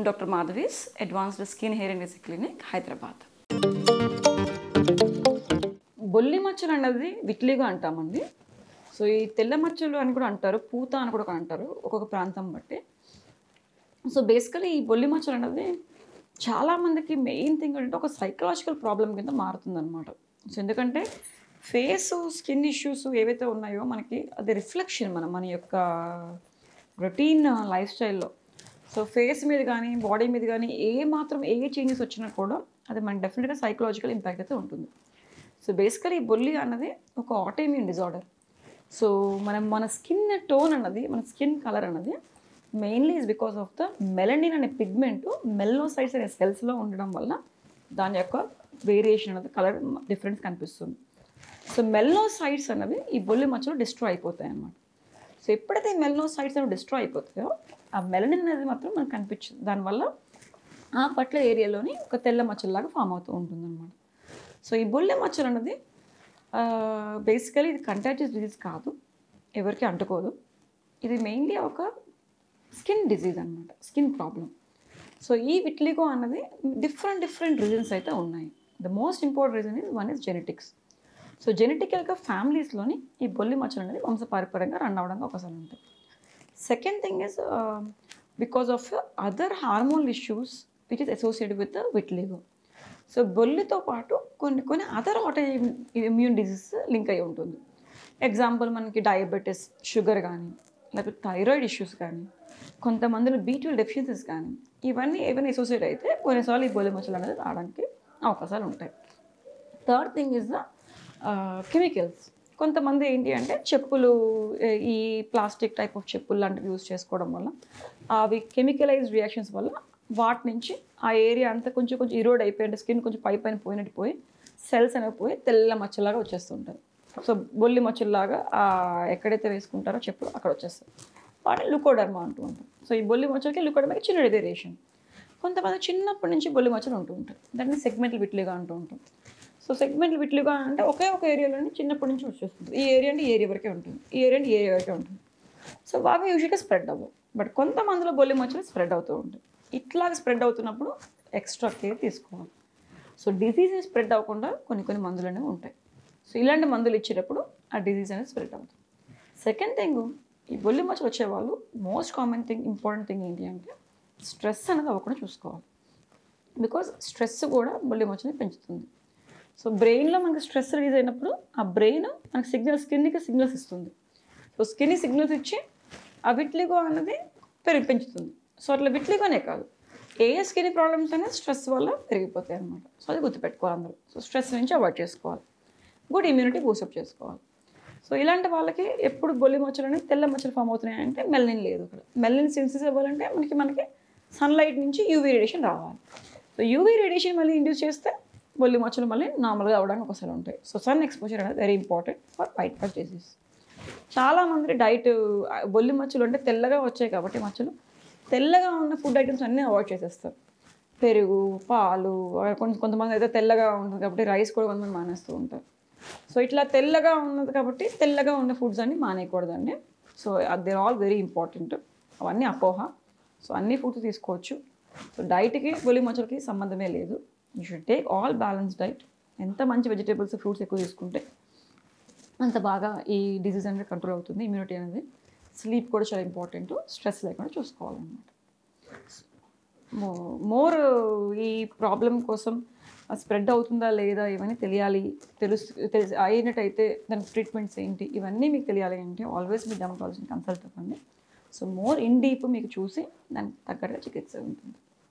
I'm Dr. Madhavis, Advanced Skin Hair and Basic Clinic, Hyderabad. బొల్లి మచ్చలు అన్నది విట్లిగా అంటామండి సో ఈ తెల్ల మచ్చలు అని కూడా అంటారు పూత అని కూడా అంటారు ఒక్కొక్క ప్రాంతం బట్టి సో బేసికలీ ఈ బొల్లి మచ్చలు అనేది చాలామందికి మెయిన్ థింగ్ అంటే ఒక సైకలాజికల్ ప్రాబ్లం కింద మారుతుందన్నమాట సో ఎందుకంటే ఫేస్ స్కిన్ ఇష్యూస్ ఏవైతే ఉన్నాయో మనకి అది రిఫ్లెక్షన్ మన మన యొక్క రొటీన్ లైఫ్ స్టైల్లో సో ఫేస్ మీద కానీ బాడీ మీద కానీ ఏ మాత్రం ఏ చేంజెస్ వచ్చినా కూడా అది మనకి డెఫినెట్గా సైకలాజికల్ ఇంపాక్ట్ అయితే ఉంటుంది సో బేసికలీ బొల్లి అన్నది ఒక ఆటోఇమ్యూన్ డిజార్డర్ సో మనం మన స్కిన్ టోన్ అన్నది మన స్కిన్ కలర్ అన్నది mainly is because of the melanin అనే పిగ్మెంట్ మెల్లోసైడ్స్ అనే సెల్స్లో ఉండడం వల్ల దాని యొక్క వేరియేషన్ అనేది కలర్ డిఫరెన్స్ కనిపిస్తుంది సో మెల్లోసైడ్స్ అనేవి ఈ బొల్లి మచ్చలు డిస్ట్రాయ్ అయిపోతాయి అన్నమాట సో ఎప్పుడైతే ఈ మెల్నోసైడ్స్ అనేవి డిస్ట్రాయ్ అయిపోతాయో ఆ మెలనిన్ అనేది మాత్రం మనకు కనిపించదు దానివల్ల ఆ పట్ల ఏరియాలోని ఒక తెల్ల మచ్చల్లాగా ఫామ్ అవుతూ ఉంటుంది అనమాట సో ఈ బొల్లె మచ్చలు అన్నది బేసికలీ ఇది కంటాక్టివ్ డిజీజ్ కాదు ఎవరికి అంటుకోదు ఇది మెయిన్లీ ఒక స్కిన్ డిజీజ్ అనమాట స్కిన్ ప్రాబ్లం సో ఈ విట్లిగో అన్నది డిఫరెంట్ డిఫరెంట్ రీజన్స్ అయితే ఉన్నాయి the most important reason is one is genetics so జెనెటికల్గా ఫ్యామిలీస్లోని ఈ బొల్లి మచ్చలు అనేది వంశపారపర్యంగా రన్ అవ్వడానికి అవకాశాలు ఉంటాయి second thing is because of other hormone issues which is associated with vitiligo so బొల్లితో పాటు కొన్ని కొన్ని other auto immune disease link అయి ఉంటుంది ఎగ్జాంపుల్ మనకి డయాబెటీస్ షుగర్ కానీ లేకపోతే థైరాయిడ్ ఇష్యూస్ కానీ కొంతమందిలో బీట్వెల్ డెఫిషియన్సీస్ కానీ ఇవన్నీ ఏమైనా అసోసియేట్ అయితే కొన్నిసార్లు ఈ బొల్లి మచ్చలు అనేది రావడానికి అవకాశాలు ఉంటాయి third thing is the chemicals కొంతమంది ఏంటి అంటే చెప్పులు ఏ- ఈ ప్లాస్టిక్ టైప్ ఆఫ్ చెప్పులు లాంటివి యూజ్ చేసుకోవడం వల్ల అవి కెమికలైజ్ రియాక్షన్స్ వల్ల వాటి నుంచి ఆ ఏరియా అంతా కొంచెం కొంచెం ఇరోడ్ అయిపోయి అంటే స్కిన్ కొంచెం పై పైన పోయినట్టు పోయి సెల్స్ అనేవి పోయి తెల్ల మచ్చలాగా వచ్చేస్తుంటాయి సో బొల్లి మచ్చల్లాగా ఆ ఎక్కడైతే వేసుకుంటారో చెప్పులు అక్కడ వచ్చేస్తాయి వాటిని లుకోడర్మా అంటూ ఉంటాం సో ఈ బొల్లి మచ్చలకి లుకోడర్మాకి చిన్న వేరియేషన్ కొంతమంది చిన్నప్పటి నుంచి బొల్లి మచ్చలు ఉంటూ ఉంటాయి దాన్ని సెగ్మెంట్లు విట్లుగా అంటూ ఉంటాం సో సెగ్మెంట్లు విట్లుగా అంటే ఒకే ఒక ఏరియాలోనే చిన్నప్పటి నుంచి వచ్చేస్తుంది ఈ ఏరియా అంటే ఈ ఏరియా వరకే ఉంటుంది ఈ ఏరియా అంటే ఈ ఏరియా వరకే ఉంటుంది సో అవి యూజువల్గా స్ప్రెడ్ అవ్వవు బట్ కొంతమందిలో బొల్లి మచ్చలు స్ప్రెడ్ అవుతూ ఉంటాయి ఇట్లాగ స్ప్రెడ్ అవుతున్నప్పుడు ఎక్స్ట్రా కేర్ తీసుకోవాలి సో డిసీజ్ స్ప్రెడ్ అవ్వకుండా కొన్ని కొన్ని మందులు అనేవి ఉంటాయి సో ఇలాంటి మందులు ఇచ్చేటప్పుడు ఆ డిసీజ్ అనేది స్ప్రెడ్ అవుతుంది సెకండ్ థింగ్ ఈ బొల్లి మచ్చలు వచ్చేవాళ్ళు most common thing important thing ఏంటి అంటే స్ట్రెస్ అనేది అవ్వకుండా చూసుకోవాలి బికాజ్ స్ట్రెస్ కూడా బొల్లి మచ్చని పెంచుతుంది సో బ్రెయిన్లో మనకి స్ట్రెస్ రిలీజ్ అయినప్పుడు ఆ బ్రెయిన్ మనకి సిగ్నల్ స్కిన్కి సిగ్నల్స్ ఇస్తుంది సో స్కిన్ సిగ్నల్స్ ఇచ్చి ఆ విట్లిగో అన్నది పెరిగి పెంచుతుంది సో అట్లా విట్లిగోనే కాదు ఏ స్కిన్ ప్రాబ్లమ్స్ అనేది స్ట్రెస్ వల్ల పెరిగిపోతాయి అన్నమాట సో అది గుర్తుపెట్టుకోవాలి అందరూ సో స్ట్రెస్ నుంచి అవాయిడ్ చేసుకోవాలి గుడ్ ఇమ్యూనిటీ బూస్టప్ చేసుకోవాలి సో ఇలాంటి వాళ్ళకి ఎప్పుడు బొల్లి మచ్చలు అనేది తెల్ల మచ్చలు ఫామ్ అవుతున్నాయి అంటే మెల్లిన్ లేదు ఇక్కడ మెల్లిన్ సెన్సిస్ అవ్వాలంటే మనకి మనకి సన్లైట్ నుంచి యూవీ రేడియేషన్ రావాలి సో యూవీ రేడియేషన్ మళ్ళీ ఇండ్యూస్ చేస్తే బొల్లి మచ్చలు మళ్ళీ నార్మల్గా అవడానికి ఒకసారి ఉంటాయి సో సన్ ఎక్స్పోజర్ అనేది very important for white cut disease చాలా మంది డైట్ బొల్లి మచ్చలు అంటే తెల్లగా వచ్చాయి కాబట్టి మచ్చలు తెల్లగా ఉన్న ఫుడ్ ఐటమ్స్ అన్నీ అవాయిడ్ చేసేస్తారు పెరుగు పాలు కొంత కొంతమంది అయితే తెల్లగా ఉంటుంది కాబట్టి రైస్ కూడా కొంతమంది మానేస్తూ ఉంటారు సో ఇట్లా తెల్లగా ఉన్నది కాబట్టి తెల్లగా ఉన్న ఫుడ్స్ అన్ని మానేయకూడదండి so they all very important అవన్నీ అపోహ సో అన్ని ఫుడ్స్ తీసుకోవచ్చు సో డైట్కి బొలి మచ్చలకి సంబంధమే లేదు you should take all balance diet ఎంత మంచి వెజిటేబుల్స్ ఫ్రూట్స్ ఎక్కువ తీసుకుంటే అంత బాగా ఈ డిసీజ్ అనేది కంట్రోల్ అవుతుంది ఇమ్యూనిటీ అనేది స్లీప్ కూడా చాలా ఇంపార్టెంట్ స్ట్రెస్ లేకుండా చూసుకోవాలన్నమాట మోర్ ఈ ప్రాబ్లం కోసం స్ప్రెడ్ అవుతుందా లేదా ఇవన్నీ తెలియాలి తెలుసు తెలిసి అయినట్టయితే దాని ట్రీట్మెంట్స్ ఏంటి ఇవన్నీ మీకు తెలియాలి అంటే ఆల్వేస్ మీ డెమటాలజీని కన్సల్ట్ అవ్వండి సో మోర్ ఇన్ డీప్ మీకు చూసి దానికి తగ్గట్టుగా చికిత్స ఉంటుంది